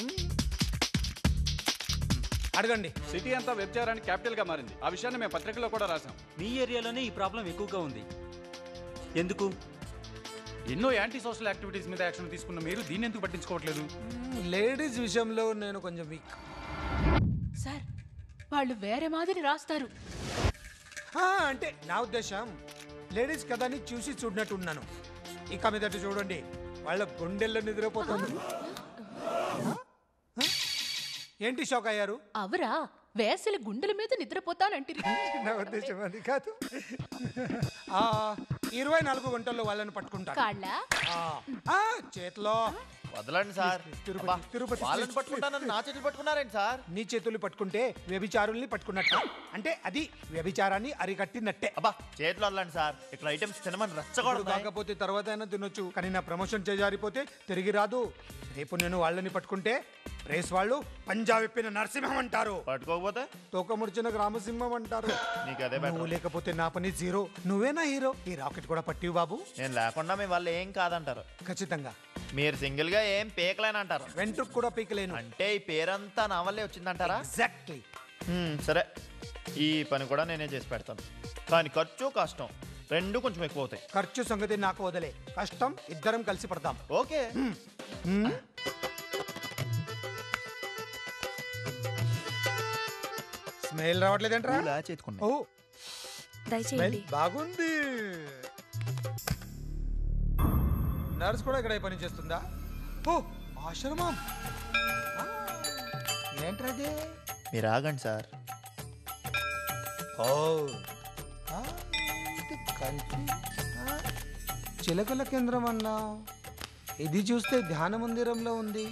అడగండి సిటీ అంతా వ్యభిచారానికి క్యాపిటల్ గా మారింది ఆ విషయాన్ని మేము పత్రికలో కూడా రాసాం మీ ఏరియాలోనే ఈ ప్రాబ్లం ఎక్కువగా ఉంది ఎందుకు ఎన్నో యాంటీ సోషల్ యాక్టివిటీస్ మీద యాక్షన్ తీసుకున్న మీరు దీన్ని ఎందుకు పట్టించుకోవట్లేదు లేడీస్ విషయంలో నేను కొంచెం వీక్ సార్ వాళ్ళు వేరే మాదిరి రాస్తారు అంటే నా ఉద్దేశం లేడీస్ కథని చూసి చూడనట్టున్నాను ఇక మీదట చూడండి వాళ్ళ గుండెల్లో నిద్రపోతుంది ఆ? ఏంటి షాక్ అయ్యారు అవరా వేసలి గుండెల మీద నిద్రపోతానంటిరి నా ఉద్దేశం అది కాదు ఆ, ఇరవై నాలుగు గంటల్లో వాళ్ళని పట్టుకుంటాను కాళ్ళ ఆ, ఆ, చేతిలో వదలండి సార్ తిరుపతి, అబ్బా, తిరుపతి, వాళ్ళని తిరుపతి. పట్టుకుంటానని నా చేతులు పట్టుకున్నారేంటి సార్ నీ చేతులు పట్టుకుంటే వ్యభిచారుల్ని పట్టుకున్నట్టు అంటే అది వ్యభిచారాన్ని అరికట్టినట్టే అబ్బా చేతులు వదలండి సార్ ఇక్కడ ఐటమ్స్ తినమని ఇప్పుడు రచ్చకూడదు కాకపోతే తర్వాత అయినా తినొచ్చు కానీ నా ప్రమోషన్ చేజారిపోతే తిరిగి రాదు రేపు నేను వాళ్ళని పట్టుకుంటే ప్రేస్ వాళ్ళు పంజాబ్ విప్పిన నరసింహం అంటారు పట్టుకోకపోతే తోక ముడిచిన గ్రామసింహం అంటారు నీకు అదే నువ్వు బెటర్ లేకపోతే నా పని జీరో నువ్వేనా హీరో ఈ రాకెట్ కూడా పట్టివు బాబు నేను లేకుండా మీ వాళ్ళు ఏం కాదంటారు ఖచ్చితంగా మీరు సింగిల్ గా ఏం పేకలేని అంటారు వెంట్రుకు కూడా పీకలేను అంటే ఈ పేరంతా నా వల్లే వచ్చిందంటారా ఎగ్జాక్ట్లీ హ్మ్, సరే ఈ పని కూడా నేనే చేసి పెడతాను కానీ ఖర్చు కష్టం రెండు కొంచెం ఎక్కువ అవుతాయి ఖర్చు సంగతి నాకు వదిలే కష్టం ఇద్దరం కలిసి పడతాం ఓకే స్మెల్ రావట్లేదంటరా పూలా చేతుకున్నా ఓ స్మెల్ బాగుంది నర్స్ కూడా ఇక్కడ పని చేస్తుందా ఓ ఆశ్రమం ఆ, ఏంట్రది మీరు ఆగండి సార్ ఓ ఆ, ఇది కంచి ఆ, చిలకల కేంద్రం అన్నా ఇది చూస్తే ధ్యాన మందిరంలో ఉంది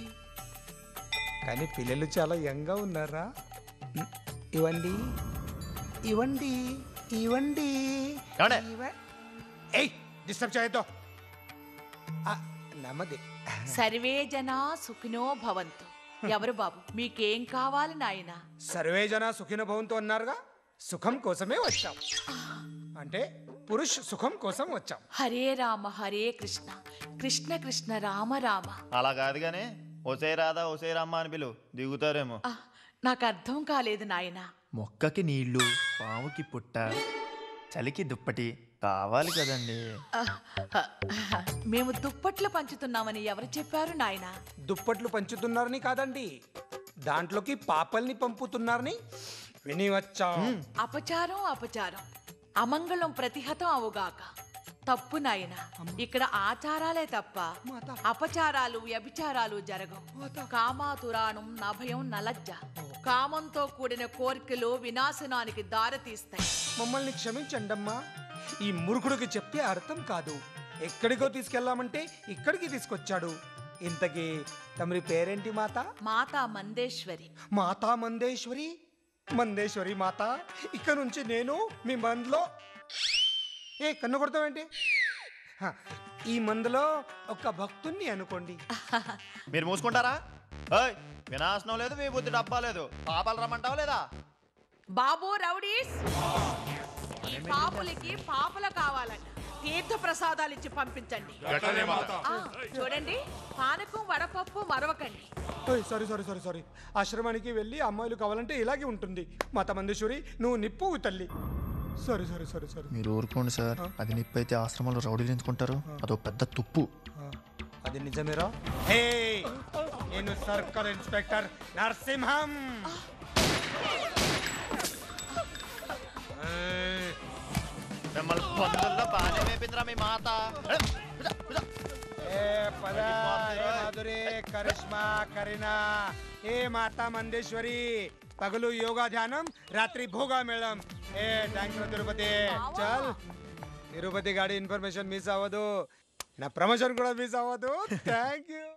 కానీ పిల్లలు చాలా యంగా ఉన్నారా ఉమ్, ఇవ్వండి ఇవ్వండి ఇవ్వండి ఏమండే? ఇవ్వ- ఏయ్ డిస్టర్బ్ చేయొద్దు ఆ, నెమ్మది సర్వే జనా సుఖినో భవంతు ఎవరు బాబు మీకేం కావాలి నాయనా సర్వే జన సుఖిన భవంతు అన్నారుగా సుఖం కోసమే వచ్చాం అంటే పురుష్ సుఖం కోసం వచ్చాం హరే రామ హరే కృష్ణ కృష్ణ కృష్ణ రామ రామ అలా కాదు కానీ ఒసే రాధా ఒసే రమ్మ అని పిలు దిగుతారేమో ఆ, నాకు అర్థం కాలేదు నాయనా మొక్కకి నీళ్లు పాముకి పుట్ట చలికి దుప్పటి కావాలి కదండి ఆ, ఆ, మేము దుప్పట్లు పంచుతున్నామని ఎవరు చెప్పారు నాయనా దుప్పట్లు పంచుతున్నారని కాదండి దాంట్లోకి పాపల్ని పంపుతున్నారని విని వచ్చాం అపచారం అపచారం అమంగళం ప్రతిహతం అవుగాక తప్పు నాయన ఇక్కడ ఆచారాలే తప్ప అపచారాలు వ్యభిచారాలు జరగవు కామాతురాణం నభయం నలజ్జ కామంతో కూడిన కోరికలు వినాశనానికి దారితీస్తాయి మమ్మల్ని క్షమించండమ్మా ఈ మూర్ఖుడికి చెప్తే అర్థం కాదు ఎక్కడికో తీసుకెళ్ళామంటే ఇక్కడికి తీసుకొచ్చాడు ఇంతకీ తమరి పేరేంటి మాత మాతా మందేశ్వరి మాతా మందేశ్వరి మందేశ్వరి మాత ఇక్కడ నుంచి నేను మీ మందులో ఏ కన్ను కొడతావేంటి హ, ఈ మందులో ఒక భక్తుణ్ణి అనుకోండి మీరు మూసుకుంటారా ఏయ్ వినాశనం లేదు మీ బుద్ధి డబ్బా లేదు పాపాలు రమ్మంటావా లేదా బాబు రౌడీస్ ఈ పాపులకి పాపలు కావాలంట తీర్థ ప్రసాదాలు ఇచ్చి పంపించండి ఆ, చూడండి పానకం వడపప్పు మరవకండి ఓయ్, సారీ సారీ సారీ సారీ ఆశ్రమానికి వెళ్ళి అమ్మాయిలు కావాలంటే ఇలాగే ఉంటుంది మాత మందేశ్వరి నువ్వు నిప్పు తల్లి సారీ సారీ సారీ సారీ మీరు ఊరుకోండి సార్ అది నిప్పు అయితే ఆశ్రమంలో రౌడీలు ఎంచుకుంటారు అదో పెద్ద తుప్పు ఆ, అది నిజమేరా హే నేను సర్కిల్ ఇన్స్పెక్టర్ నరసింహం ఏయ్, మిమ్మల్ని పందుల్లో బాగానే వేపిందిరా మీ మాత ఏ పద ఏ మాధురి కరిష్మా కరీనా ఏ మాతా మందేశ్వరి పగలు యోగా ధ్యానం రాత్రి భోగా మేళం ఏ థ్యాంక్స్ తిరుపతి చల్ తిరుపతి గాడి ఇన్ఫర్మేషన్ మిస్ అవ్వదు నా ప్రమోషన్ కూడా మిస్ అవ్వదు థ్యాంక్ యూ